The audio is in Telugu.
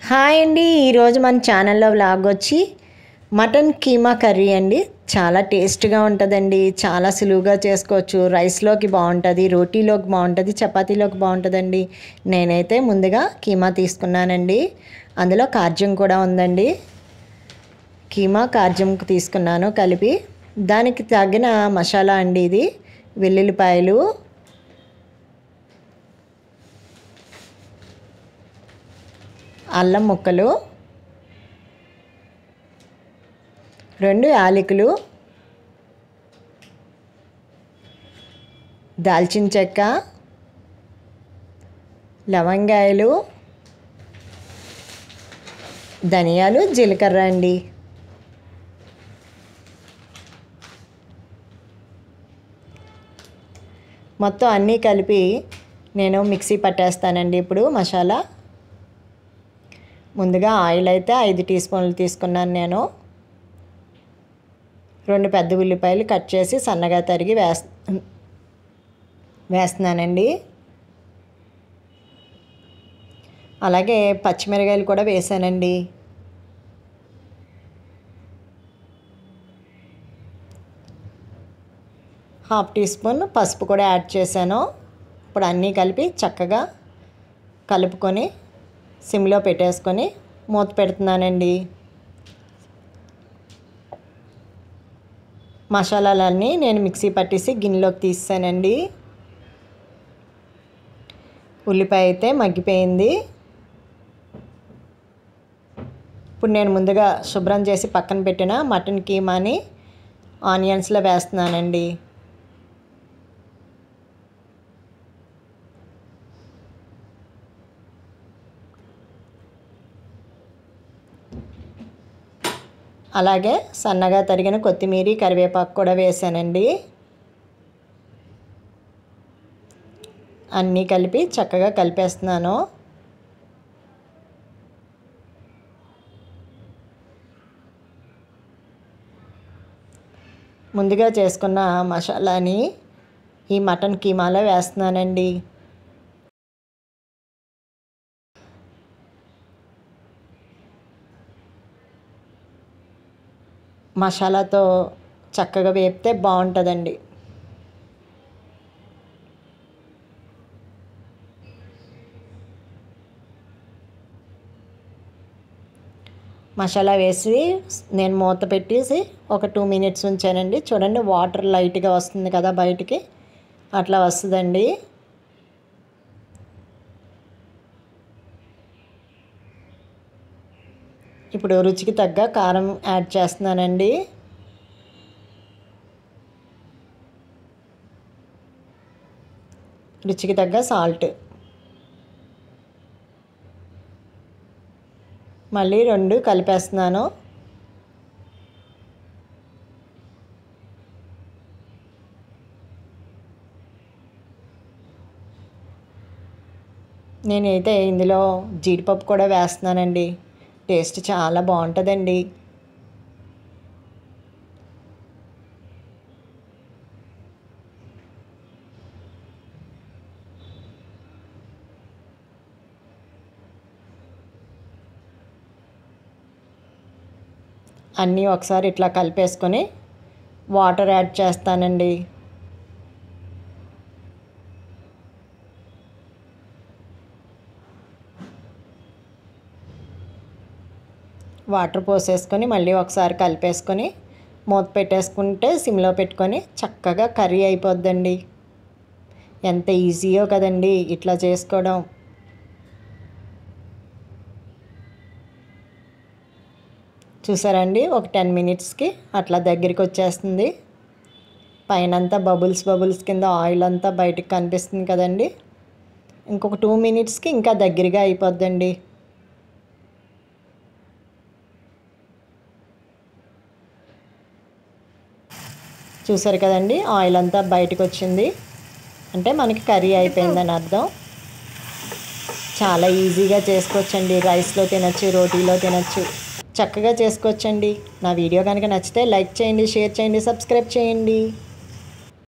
హాయ్ అండి ఈరోజు మన ఛానల్లో వ్లాగ్ వచ్చి మటన్ కీమా కర్రీ అండి చాలా టేస్ట్గా ఉంటుందండి చాలా సులువుగా చేసుకోవచ్చు రైస్లోకి బాగుంటుంది రోటీలోకి బాగుంటుంది చపాతీలోకి బాగుంటుందండి నేనైతే ముందుగా కీమా తీసుకున్నానండి అందులో కార్జ్యం కూడా ఉందండి కీమా కార్జ్యం తీసుకున్నాను కలిపి దానికి తగిన మసాలా అండి ఇది వెల్లుల్లిపాయలు అల్లం ముక్కలు రెండు యాలకులు దాల్చిన చెక్క లవంగాయలు ధనియాలు జీలకర్ర అండి మొత్తం అన్నీ కలిపి నేను మిక్సీ పట్టేస్తానండి ఇప్పుడు మసాలా ముందుగా ఆయిల్ అయితే ఐదు టీ స్పూన్లు తీసుకున్నాను నేను రెండు పెద్ద ఉల్లిపాయలు కట్ చేసి సన్నగా తరిగి వేస్ వేస్తున్నానండి అలాగే పచ్చిమిరకాయలు కూడా వేసానండి హాఫ్ టీ స్పూన్ పసుపు కూడా యాడ్ చేశాను ఇప్పుడు అన్నీ కలిపి చక్కగా కలుపుకొని సిమ్లో పెట్టేసుకొని మూత పెడుతున్నానండి మసాలాలన్నీ నేను మిక్సీ పట్టేసి గిన్నెలోకి తీసానండి ఉల్లిపాయ అయితే మగ్గిపోయింది ఇప్పుడు నేను ముందుగా శుభ్రం చేసి పక్కన పెట్టిన మటన్ కీమాని ఆనియన్స్లో వేస్తున్నానండి అలాగే సన్నగా తరిగిన కొత్తిమీర కరివేపాకు కూడా వేసానండి అన్నీ కలిపి చక్కగా కలిపేస్తున్నాను ముందుగా చేసుకున్న మసాలాని ఈ మటన్ కీమాలో వేస్తున్నానండి మసాలాతో చక్కగా వేపితే బాగుంటుందండి మసాలా వేసి నేను మూత పెట్టేసి ఒక టూ మినిట్స్ ఉంచానండి చూడండి వాటర్ లైట్గా వస్తుంది కదా బయటికి అట్లా వస్తుందండి ఇప్పుడు రుచికి తగ్గ కారం యాడ్ చేస్తున్నానండి రుచికి తగ్గ సాల్ట్ మళ్ళీ రెండు కలిపేస్తున్నాను నేనైతే ఇందులో జీడిపప్పు కూడా వేస్తున్నానండి టేస్ట్ చాలా బాగుంటుందండి అన్నీ ఒకసారి ఇట్లా కలిపేసుకొని వాటర్ యాడ్ చేస్తానండి వాటర్ పోసేసుకొని మళ్ళీ ఒకసారి కలిపేసుకొని మూత పెట్టేసుకుంటే సిమ్లో పెట్టుకొని చక్కగా కర్రీ అయిపోద్దండి ఎంత ఈజీయో కదండి ఇట్లా చేసుకోవడం చూసారండి ఒక టెన్ మినిట్స్కి అట్లా దగ్గరికి వచ్చేస్తుంది పైనంతా బబుల్స్ బబుల్స్ కింద ఆయిల్ అంతా బయటకు కనిపిస్తుంది కదండి ఇంకొక టూ మినిట్స్కి ఇంకా దగ్గరగా అయిపోద్దండి చూసారు కదండి ఆయిల్ అంతా బయటకు వచ్చింది అంటే మనకి కర్రీ అయిపోయిందని అర్థం చాలా ఈజీగా చేసుకోవచ్చండి రైస్లో తినచ్చు రోటీలో తినచ్చు చక్కగా చేసుకోవచ్చండి నా వీడియో కనుక నచ్చితే లైక్ చేయండి షేర్ చేయండి సబ్స్క్రైబ్ చేయండి